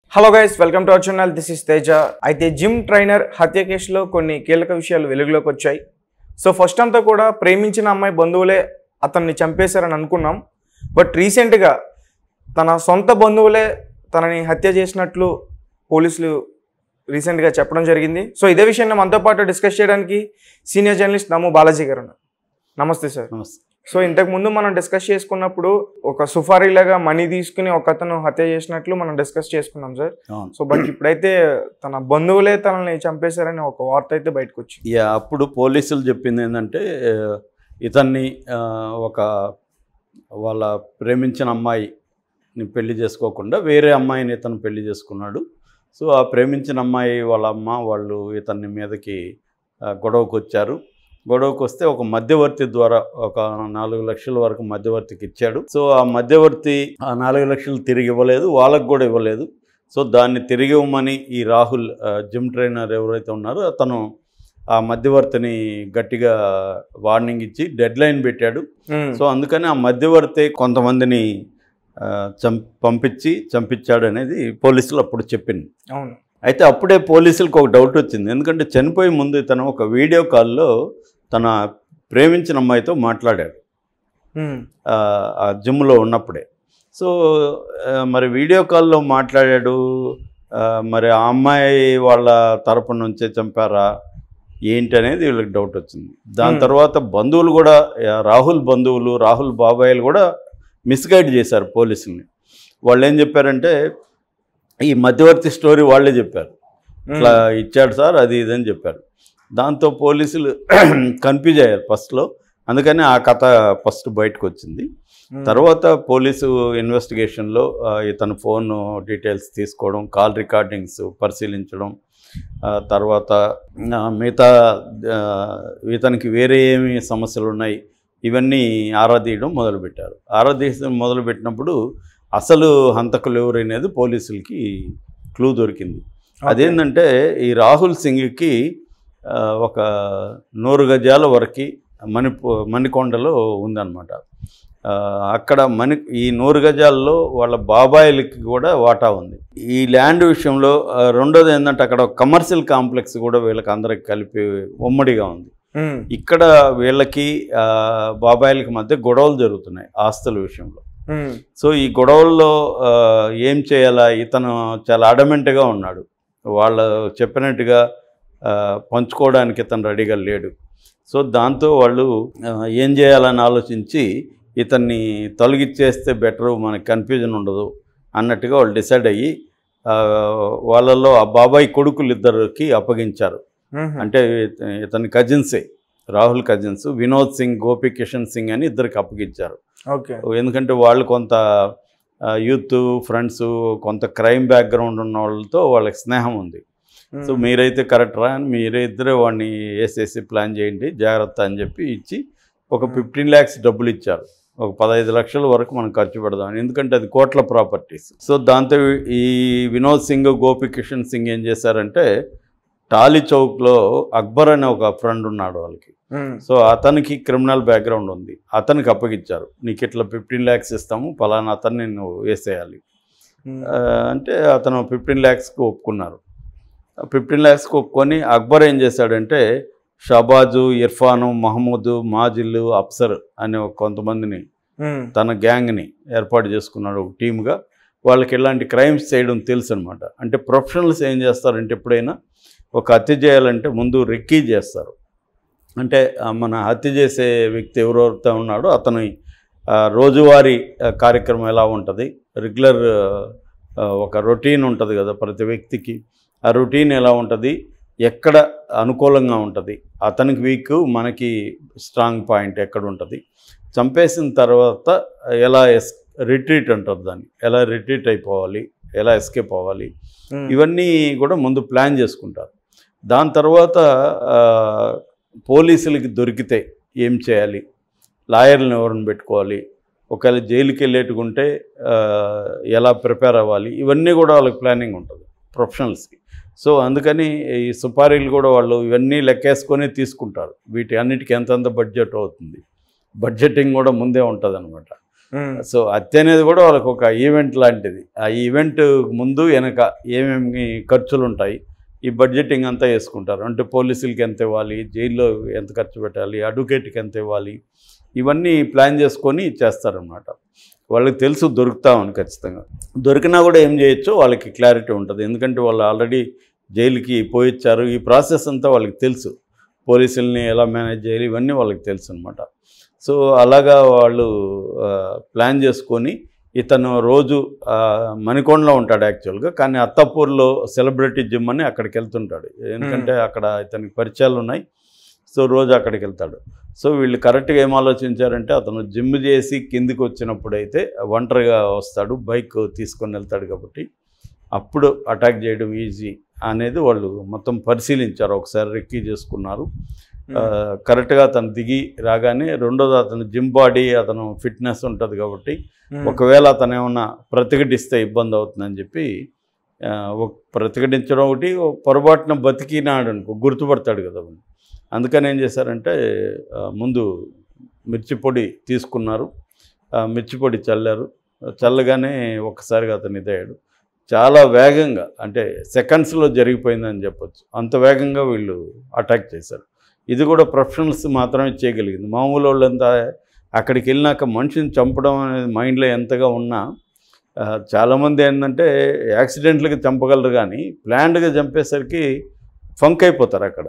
Hello guys welcome to our channel this is Teja అయితే gym trainer హత్య కేసులో కొన్ని కీలక విషయాలు వెలుగులోకి వచ్చాయి సో ఫస్ట్ అంతా కూడా ప్రేమించిన అమ్మాయి బంధువులే అతన్ని చంపేశారని అనుకున్నాం బట్ రీసెంట్గా తన సొంత బంధువులే తనని హత్య చేసినట్లు పోలీసులు రీసెంట్గా చెప్పడం జరిగింది సో ఇదే విషయాన్ని మనతో పాటు డిస్కస్ చేయడానికి సీనియర్ జర్నలిస్ట్ నమ్ము బాలాజీ గారు ఉన్నారు నమస్తే సార్ నమస్తే సో ఇంతకు ముందు మనం డిస్కస్ చేసుకున్నప్పుడు ఒక సుఫారీలాగా మనీ తీసుకుని ఒక అతను హత్య చేసినట్లు మనం డిస్కస్ చేసుకున్నాం సార్ అవును సో బట్ ఇప్పుడైతే తన బంధువులే తనని చంపేశారని ఒక వార్త అయితే బయటకు వచ్చింది యా అప్పుడు పోలీసులు చెప్పింది ఏంటంటే ఆ, ఇతన్ని ఆ, ఒక వాళ్ళ ప్రేమించిన అమ్మాయిని పెళ్లి చేసుకోకుండా వేరే అమ్మాయిని ఇతను పెళ్లి చేసుకున్నాడు సో ఆ ప్రేమించిన అమ్మాయి వాళ్ళ అమ్మ వాళ్ళు ఇతన్ని మీదకి ఆ, గొడవకు వచ్చారు గొడవకు వస్తే ఒక మధ్యవర్తి ద్వారా ఒక నాలుగు లక్షల వరకు మధ్యవర్తికి ఇచ్చాడు సో ఆ మధ్యవర్తి ఆ నాలుగు లక్షలు తిరిగి ఇవ్వలేదు వాళ్ళకు కూడా ఇవ్వలేదు సో దాన్ని తిరిగి ఇవ్వమని ఈ రాహుల్ ఆ, జిమ్ ట్రైనర్ ఎవరైతే ఉన్నారో అతను ఆ మధ్యవర్తిని గట్టిగా వార్నింగ్ ఇచ్చి డెడ్ లైన్ పెట్టాడు సో అందుకని ఆ మధ్యవర్తి కొంతమందిని ఆ, చం పంపించి చంపించాడు అనేది పోలీసులు అప్పుడు చెప్పింది అవును అయితే అప్పుడే పోలీసులకు ఒక డౌట్ వచ్చింది ఎందుకంటే చనిపోయే ముందు తను ఒక వీడియో కాల్లో తన ప్రేమించిన అమ్మాయితో మాట్లాడాడు ఉమ్, ఆ, ఆ జిమ్లో ఉన్నప్పుడే సో ఆ, మరి వీడియో కాల్లో మాట్లాడాడు ఆ, మరి ఆ అమ్మాయి వాళ్ళ తరపు నుంచే చంపారా ఏంటి అనేది వీళ్ళకి డౌట్ వచ్చింది దాని Hmm. తర్వాత బంధువులు కూడా ఆ, రాహుల్ బంధువులు రాహుల్ బాబాయిలు కూడా మిస్గైడ్ చేశారు పోలీసుల్ని వాళ్ళు ఏం చెప్పారంటే ఈ మధ్యవర్తి స్టోరీ వాళ్ళే చెప్పారు ఉమ్, ఇట్లా ఇచ్చాడు సార్ అది ఇది అని చెప్పారు దాంతో పోలీసులు కన్ఫ్యూజ్ అయ్యారు ఫస్ట్లో అందుకని ఆ కథ ఫస్ట్ బయటకు వచ్చింది ఉమ్, తర్వాత పోలీసు ఇన్వెస్టిగేషన్లో ఆ, ఇతని ఫోన్ డీటెయిల్స్ తీసుకోవడం కాల్ రికార్డింగ్స్ పరిశీలించడం ఆ, తర్వాత ఆ, మిగతా ఆ, ఇతనికి వేరే ఏమి సమస్యలు ఉన్నాయి ఇవన్నీ ఆరాధీయడం మొదలుపెట్టారు ఆరాధీయడం మొదలుపెట్టినప్పుడు అసలు హంతకులు ఎవరనేది పోలీసులకి క్లూ దొరికింది ఓకే. అదేంటంటే ఈ రాహుల్ సింగ్కి ఆ, ఒక నూరు గజాల వరకు మణిపూ మణికొండలో ఉందన్నమాట ఆ, అక్కడ మణి ఈ నూరు గజాల్లో వాళ్ళ బాబాయిలకి కూడా వాటా ఉంది ఈ ల్యాండ్ విషయంలో ఆ, రెండోది ఏంటంటే అక్కడ ఒక కమర్షియల్ కాంప్లెక్స్ కూడా వీళ్ళకి అందరికి కలిపి ఉమ్మడిగా ఉంది ఉమ్, ఇక్కడ వీళ్ళకి ఆ, బాబాయిలకి మధ్య గొడవలు జరుగుతున్నాయి ఆస్తుల విషయంలో ఉమ్, సో ఈ గొడవల్లో ఆ, ఏం చేయాలా ఇతను చాలా అడమెంట్గా ఉన్నాడు వాళ్ళు చెప్పినట్టుగా ఆ, పంచుకోవడానికి ఇతను రెడీగా లేడు సో దాంతో వాళ్ళు ఆ, ఏం చేయాలని ఆలోచించి ఇతన్ని తొలగిచ్చేస్తే బెటరు మనకి కన్ఫ్యూజన్ ఉండదు అన్నట్టుగా వాళ్ళు డిసైడ్ అయ్యి ఆ, వాళ్ళల్లో ఆ బాబాయ్ కొడుకులు ఇద్దరికి అప్పగించారు ఉమ్, అంటే ఇత- ఇతని కజిన్సే రాహుల్ కజిన్స్ వినోద్ సింగ్ గోపి కిషన్ సింగ్ అని ఇద్దరికి అప్పగించారు ఓకే ఎందుకంటే వాళ్ళు కొంత ఆ, యూత్ ఫ్రెండ్స్ కొంత క్రైమ్ బ్యాక్గ్రౌండ్ ఉన్న వాళ్ళతో వాళ్ళకి స్నేహం ఉంది ఉమ్, సో మీరైతే కరెక్ట్ రా అని మీరే ఇద్దరే వాడిని వేసేసి ప్లాన్ చేయండి జాగ్రత్త అని చెప్పి ఇచ్చి ఒక Hmm. ఫిఫ్టీన్ ల్యాక్స్ డబ్బులు ఇచ్చారు ఒక పదహైదు లక్షల వరకు మనం ఖర్చు పెడదాం ఎందుకంటే అది కోట్ల ప్రాపర్టీస్ సో దాంతో ఈ వినోద్ సింగ్ గోపి కిషన్ సింగ్ ఏం చేశారంటే టాలీ చౌక్లో అక్బర్ అనే ఒక ఫ్రెండ్ ఉన్నాడు వాళ్ళకి ఉమ్, సో అతనికి క్రిమినల్ బ్యాక్గ్రౌండ్ ఉంది అతనికి అప్పగించారు నీకు ఇట్లా ఫిఫ్టీన్ ల్యాక్స్ ఇస్తాము పలానా అతన్ని నువ్వు వేసేయాలి ఉమ్, ఆ, అంటే అతను ఫిఫ్టీన్ ల్యాక్స్కి ఒప్పుకున్నారు ఫిఫ్టీన్ ల్యాక్స్కి ఒప్పుకొని అక్బర్ ఏం చేశాడంటే షబాజు ఇర్ఫాను మహమూద్ మాజిల్ అఫ్సర్ అనే ఒక కొంతమందిని ఉమ్, తన గ్యాంగ్ని ఏర్పాటు చేసుకున్నాడు ఒక టీమ్గా వాళ్ళకి ఇలాంటి క్రైమ్స్ చేయడం తెలుసు అనమాట అంటే ప్రొఫెషనల్స్ ఏం చేస్తారంటే ఎప్పుడైనా ఒక హత్య చేయాలంటే ముందు రెక్కీ చేస్తారు అంటే ఆ, మన హత్య చేసే వ్యక్తి ఎవరెవరితో ఉన్నాడో అతని ఆ, రోజువారీ ఆ, కార్యక్రమం ఎలా ఉంటుంది రెగ్యులర్ ఆ, ఒక రొటీన్ ఉంటుంది కదా ప్రతి వ్యక్తికి ఆ రొటీన్ ఎలా ఉంటుంది ఎక్కడ అనుకూలంగా ఉంటుంది అతనికి వీక్ మనకి స్ట్రాంగ్ పాయింట్ ఎక్కడ ఉంటుంది చంపేసిన తర్వాత ఎలా ఎస్ రిట్రీట్ అంటారు దాన్ని ఎలా రిట్రీట్ అయిపోవాలి ఎలా ఎస్కేప్ అవ్వాలి ఉమ్, ఇవన్నీ కూడా ముందు ప్లాన్ చేసుకుంటారు దాని తర్వాత ఆ, పోలీసులకి దొరికితే ఏం చేయాలి లాయర్లను ఎవరిని పెట్టుకోవాలి ఒకవేళ జైలుకి వెళ్ళేట్టుకుంటే ఆ, ఎలా ప్రిపేర్ అవ్వాలి ఇవన్నీ కూడా వాళ్ళకి ప్లానింగ్ ఉంటుంది ప్రొఫెషనల్స్కి సో అందుకని ఈ సుపారీలు కూడా వాళ్ళు ఇవన్నీ లెక్కేసుకొని తీసుకుంటారు వీటి అన్నిటికీ ఎంతెంత బడ్జెట్ అవుతుంది బడ్జెటింగ్ కూడా ముందే ఉంటుంది అనమాట ఉమ్, సో హత్య అనేది కూడా వాళ్ళకి ఒక ఈవెంట్ లాంటిది ఆ ఈవెంట్ ముందు వెనక ఏమేమి ఖర్చులు ఉంటాయి ఈ బడ్జెటింగ్ అంతా వేసుకుంటారు అంటే పోలీసులకి ఎంత ఇవ్వాలి జైల్లో ఎంత ఖర్చు పెట్టాలి అడ్వకేట్కి ఎంత ఇవ్వాలి ఇవన్నీ ప్లాన్ చేసుకొని చేస్తారనమాట వాళ్ళకి తెలుసు దొరుకుతామని ఖచ్చితంగా దొరికినా కూడా ఏం చేయొచ్చో వాళ్ళకి క్లారిటీ ఉంటుంది ఎందుకంటే వాళ్ళు ఆల్రెడీ జైలుకి పోయిచ్చారు ఈ ప్రాసెస్ అంతా వాళ్ళకి తెలుసు పోలీసుల్ని ఎలా మేనేజ్ చేయాలి ఇవన్నీ వాళ్ళకి తెలుసు అనమాట సో అలాగా వాళ్ళు ఆ, ప్లాన్ చేసుకొని ఇతను రోజు ఆ, మణికొండలో ఉంటాడు యాక్చువల్గా కానీ అత్తపూర్లో సెలబ్రిటీ జిమ్ అని అక్కడికి వెళ్తుంటాడు ఎందుకంటే అక్కడ ఇతనికి పరిచయాలు ఉన్నాయి సో రోజు అక్కడికి వెళ్తాడు సో వీళ్ళు కరెక్ట్గా ఏం ఆలోచించారంటే అతను జిమ్ చేసి కిందికి వచ్చినప్పుడైతే ఒంటరిగా వస్తాడు బైక్ తీసుకొని వెళ్తాడు కాబట్టి అప్పుడు అటాక్ చేయడం ఈజీ అనేది వాళ్ళు మొత్తం పరిశీలించారు ఒకసారి రెక్కీ చేసుకున్నారు ఆ, కరెక్ట్గా అతను దిగి రాగానే రెండోది అతను జిమ్ బాడీ అతను ఫిట్నెస్ ఉంటుంది కాబట్టి ఉమ్, ఒకవేళ అతను ఏమన్నా ప్రతిఘటిస్తే ఇబ్బంది అవుతుందని చెప్పి ఆ, ఒక ప్రతిఘటించడం ఒకటి ఓ పొరపాటున బతికినాడు అనుకో గుర్తుపడతాడు కదా వాడు. అందుకని ఏం చేశారంటే ఆ, ముందు మిర్చి పొడి తీసుకున్నారు ఆ, మిర్చి పొడి చల్లారు చల్లగానే ఒక్కసారిగా అతను ఇదయ్యాడు చాలా వేగంగా అంటే సెకండ్స్లో జరిగిపోయిందని చెప్పొచ్చు అంత వేగంగా వీళ్ళు అటాక్ చేశారు ఇది కూడా ప్రొఫెషనల్స్ మాత్రమే చేయగలిగింది మామూలు వాళ్ళంతా అక్కడికి వెళ్ళినాక మనిషిని చంపడం అనేది మైండ్లో ఎంతగా ఉన్నా ఆ, చాలామంది ఏంటంటే యాక్సిడెంట్లకి చంపగలరు కానీ ప్లాన్డ్గా చంపేసరికి ఫంక్ అయిపోతారు అక్కడ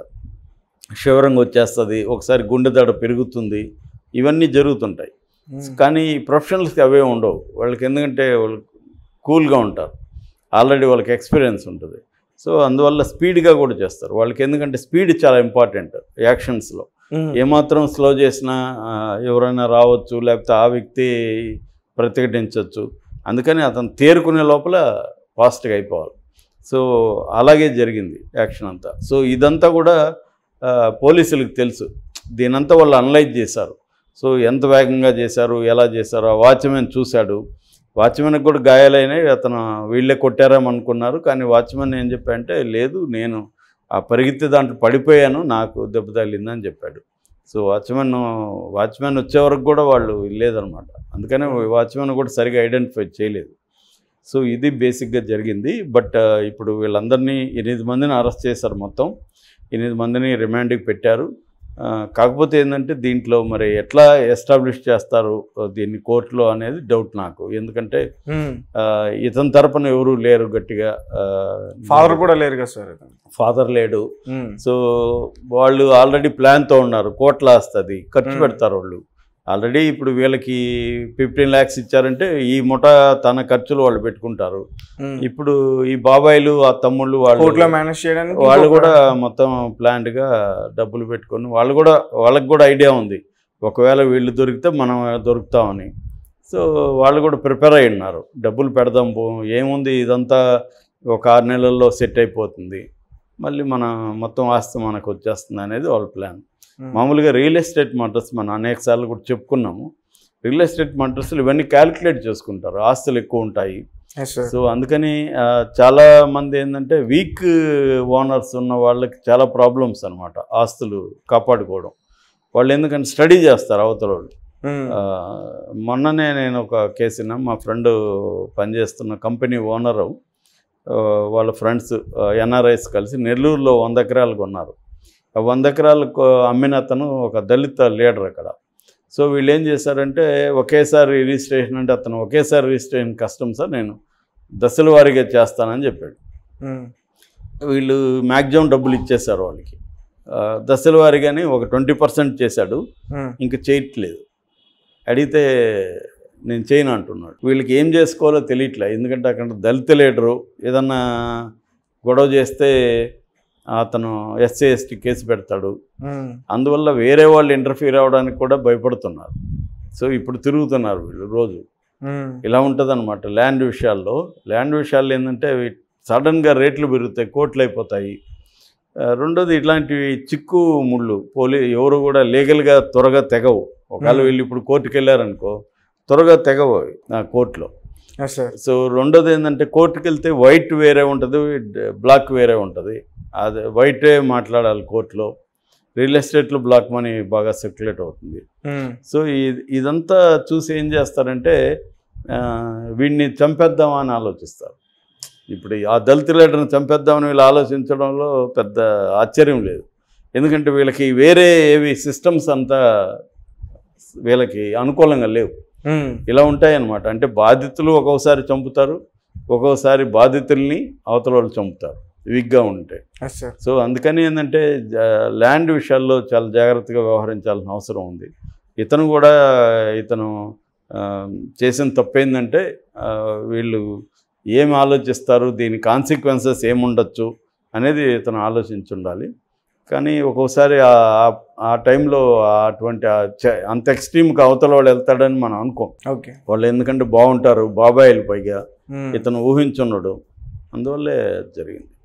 శివరంగా వచ్చేస్తుంది ఒకసారి గుండె దడ పెరుగుతుంది ఇవన్నీ జరుగుతుంటాయి ఉమ్, కానీ ప్రొఫెషనల్స్కి అవే ఉండవు వాళ్ళకి ఎందుకంటే వాళ్ళు కూల్గా ఉంటారు ఆల్రెడీ వాళ్ళకి ఎక్స్పీరియన్స్ ఉంటుంది సో అందువల్ల స్పీడ్గా కూడా చేస్తారు వాళ్ళకి ఎందుకంటే స్పీడ్ చాలా ఇంపార్టెంట్ యాక్షన్స్లో ఉమ్, ఏమాత్రం స్లో చేసినా ఆ, ఎవరైనా రావచ్చు లేకపోతే ఆ వ్యక్తి ప్రతిఘటించవచ్చు అందుకని అతను తేరుకునే లోపల ఫాస్ట్గా అయిపోవాలి సో అలాగే జరిగింది యాక్షన్ అంతా సో ఇదంతా కూడా ఆ, పోలీసులకు తెలుసు దీనంతా వాళ్ళు అనలైజ్ చేశారు సో ఎంత వేగంగా చేశారు ఎలా చేశారు ఆ వాచ్మెన్ చూశాడు వాచ్మెన్కి కూడా గాయాలైనవి అతను వీళ్ళే కొట్టారేమనుకున్నారు కానీ వాచ్మెన్ ఏం చెప్పాడంటే లేదు నేను ఆ పరిగెత్తి దాంట్లో పడిపోయాను నాకు దెబ్బ తగిలిందని చెప్పాడు సో వాచ్మెన్ వాచ్మెన్ వచ్చే వరకు కూడా వాళ్ళు లేదనమాట అందుకనే వాచ్మెన్ కూడా సరిగా ఐడెంటిఫై చేయలేదు సో ఇది బేసిక్గా జరిగింది బట్ ఇప్పుడు వీళ్ళందరినీ ఎనిమిది మందిని అరెస్ట్ చేశారు మొత్తం ఎనిమిది మందిని రిమాండ్కి పెట్టారు ఆ, కాకపోతే ఏంటంటే దీంట్లో మరి ఎట్లా ఎస్టాబ్లిష్ చేస్తారు ఆ, దీన్ని కోర్టులో అనేది డౌట్ నాకు ఎందుకంటే ఉమ్. ఆ, ఇతని తరపున ఎవరు లేరు గట్టిగా ఫాదర్ కూడా లేరు కదా సార్ ఇతను. ఫాదర్ లేడు ఉమ్, సో వాళ్ళు ఆల్రెడీ ప్లాన్తో ఉన్నారు కోట్ల వస్తుంది ఖర్చు Hmm. పెడతారు వాళ్ళు ఆల్రెడీ ఇప్పుడు వీళ్ళకి ఫిఫ్టీన్ ల్యాక్స్ ఇచ్చారంటే ఈ ముఠ తన ఖర్చులు వాళ్ళు పెట్టుకుంటారు ఉమ్. ఇప్పుడు ఈ బాబాయిలు ఆ తమ్ముళ్ళు వాళ్ళు కోర్టులో మేనేజ్ చేయడానికి వాళ్ళు ఇంకొక- కూడా మొత్తం ప్లాన్డ్గా డబ్బులు పెట్టుకొని వాళ్ళు కూడా వాళ్ళకి కూడా ఐడియా ఉంది ఒకవేళ వీళ్ళు దొరికితే మనం దొరుకుతామని సో వాళ్ళు కూడా ప్రిపేర్ అయి ఉన్నారు డబ్బులు పెడదాం పో ఏముంది ఇదంతా ఒక ఆరు నెలల్లో సెట్ అయిపోతుంది మళ్ళీ మన మొత్తం ఆస్తి మనకు వచ్చేస్తుంది అనేది వాళ్ళ ప్లాన్ ఉమ్. మామూలుగా రియల్ ఎస్టేట్ మటర్స్ మనం అనేక సార్లు కూడా చెప్పుకున్నాము రియల్ ఎస్టేట్ మటర్స్లు ఇవన్నీ క్యాలిక్యులేట్ చేసుకుంటారు ఆస్తులు ఎక్కువ ఉంటాయి Yes, sir. సో అందుకని ఆ, చాలా మంది ఏంటంటే వీక్ ఓనర్స్ ఉన్న వాళ్ళకి చాలా ప్రాబ్లమ్స్ అనమాట ఆస్తులు కాపాడుకోవడం వాళ్ళు ఎందుకంటే స్టడీ చేస్తారు అవతల వాళ్ళు ఉమ్, ఆ, మొన్ననే నేను ఒక కేసు విన్నా మా ఫ్రెండ్ పనిచేస్తున్న కంపెనీ ఓనరు ఆ, వాళ్ళ ఫ్రెండ్స్ ఎన్ఆర్ఐస్ కలిసి నెల్లూరులో వంద ఎకరాలు కొన్నారు ఆ వంద ఎకరాలకు అమ్మిన అతను ఒక దళిత లీడర్ అక్కడ సో వీళ్ళు ఏం చేశారంటే ఒకేసారి రిజిస్ట్రేషన్ అంటే అతను ఒకేసారి రిజిస్ట్రేషన్ కష్టం సార్ నేను దశల వారీగా చేస్తానని చెప్పాడు ఉమ్, వీళ్ళు మ్యాక్సిమం డబ్బులు ఇచ్చేశారు వాళ్ళకి ఆ, దశల వారీగానే ఒక ట్వంటీ పర్సెంట్ చేశాడు ఉమ్, ఇంక చేయట్లేదు అడిగితే నేను చేయను అంటున్నాడు వీళ్ళకి ఏం చేసుకోవాలో తెలియట్లే ఎందుకంటే అక్కడ దళిత లీడరు ఏదన్నా గొడవ చేస్తే అతను ఎస్సీ ఎస్టీ కేసు పెడతాడు ఉమ్, అందువల్ల వేరే వాళ్ళు ఇంటర్ఫీర్ అవ్వడానికి కూడా భయపడుతున్నారు సో ఇప్పుడు తిరుగుతున్నారు వీళ్ళు రోజు ఉమ్, ఇలా ఉంటుందన్నమాట ల్యాండ్ విషయాల్లో ల్యాండ్ విషయాల్లో ఏంటంటే అవి సడన్గా రేట్లు పెరుగుతాయి కోట్లు అయిపోతాయి ఆ, రెండోది ఇట్లాంటివి చిక్కు ముళ్ళు పోలీ ఎవరు కూడా లీగల్గా త్వరగా తెగవు ఒకవేళ Hmm. వీళ్ళు ఇప్పుడు కోర్టుకి వెళ్ళారనుకో త్వరగా తెగవు అవి ఆ కోర్టులో yes, sir. సో రెండోది ఏంటంటే కోర్టుకి వెళ్తే వైట్ వేరే ఉంటుంది బ్లాక్ వేరే ఉంటుంది అది వైటే మాట్లాడాలి కోర్టులో రియల్ ఎస్టేట్లో బ్లాక్ మనీ బాగా సర్క్యులేట్ అవుతుంది ఉమ్, సో ఈ- ఇదంతా చూసి ఏం చేస్తారంటే ఆ, వీడిని చంపేద్దామా అని ఆలోచిస్తారు ఇప్పుడు ఈ ఆ దళిత లీడర్ని చంపేద్దామని వీళ్ళు ఆలోచించడంలో పెద్ద ఆశ్చర్యం లేదు ఎందుకంటే వీళ్ళకి వేరే ఏవి సిస్టమ్స్ అంతా వీళ్ళకి అనుకూలంగా లేవు ఉమ్, ఇలా ఉంటాయన్నమాట అంటే బాధితులు ఒక్కొక్కసారి చంపుతారు ఒక్కొక్కసారి బాధితుల్ని అవతల వాళ్ళు చంపుతారు వీక్గా ఉంటాయి ఎస్ సార్ సో అందుకని ఏంటంటే ల్యాండ్ విషయాల్లో చాలా జాగ్రత్తగా వ్యవహరించాల్సిన అవసరం ఉంది ఇతను కూడా ఇతను ఆ, చేసిన తప్పేందంటే ఆ, వీళ్ళు ఏం ఆలోచిస్తారు దీని కాన్సిక్వెన్సెస్ ఏముండొచ్చు అనేది ఇతను ఆలోచించి ఉండాలి కానీ ఒక్కోసారి ఆ- ఆ- ఆ టైంలో అటువంటి ఆ చ- అంత ఎక్స్ట్రీమ్కి అవతల వాళ్ళు వెళ్తాడని మనం అనుకోం ఓకే వాళ్ళు ఎందుకంటే బాగుంటారు బాబాయిలు పైగా ఉమ్. ఇతను ఊహించున్నాడు అందువల్లే జరిగింది